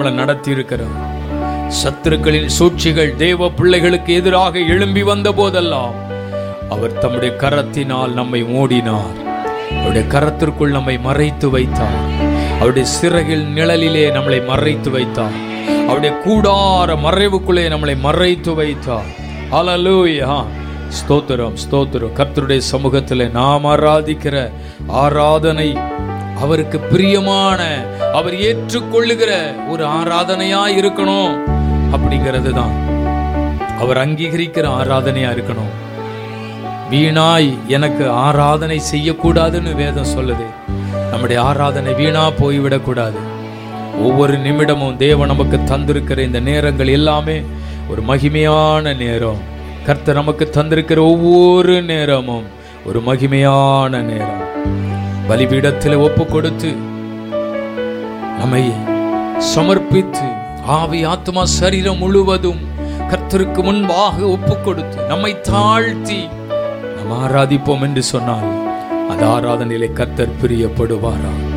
நம்மளை நடத்தி இருக்கிறார் சத்துருக்களின் சூழ்ச்சிகள் தேவ பிள்ளைகளுக்கு எதிராக எழும்பி வந்த போதெல்லாம் அவர் தம்முடைய கரத்தினால் நம்மை மூடினார் அவருடைய கரத்திற்குள் நம்மை மறைத்து வைத்தார் அவருடைய சிறகில் நிழலிலே நம்மளை மறைத்து வைத்தார் அவருடைய கூடார மறைவுக்குள்ளே நம்மளை மறைத்து வைத்தார் ஹalleluya ஸ்தோத்திரம் ஸ்தோத்திரம் கர்த்தருடைய சமூகத்தில் நாம் ஆராதிக்கிற ஆராதனை அவருக்கு பிரியமான அவர் ஏற்றுக்கொள்ளுகிற ஒரு ஆராதனையா இருக்கணும் அப்படிங்கிறது தான் அவர் அங்கீகரிக்கிற ஆராதனையா இருக்கணும் வீணாய் எனக்கு ஆராதனை செய்யக்கூடாதுன்னு வேதம் சொல்லுது நம்முடைய ஆராதனை வீணா போய்விடக்கூடாது ஒவ்வொரு நிமிடமும் தேவன் நமக்கு தந்திருக்கிற இந்த நேரங்கள் எல்லாமே ஒரு மகிமையான நேரம் கர்த்தர் நமக்கு தந்திருக்கிற ஒவ்வொரு நேரமும் ஒரு மகிமையான நேரம் பலிபீடத்தில் ஒப்பு கொடுத்து நம்மை சமர்ப்பித்து ஆவி ஆத்மா சரீரம் முழுவதும் கர்த்தருக்கு முன்பாக ஒப்பு கொடுத்து நம்மை தாழ்த்தி நாம் ஆராதிப்போம் என்று சொன்னால் அந்த ஆராதனையிலே கர்த்தர் பிரியப்படுவாரா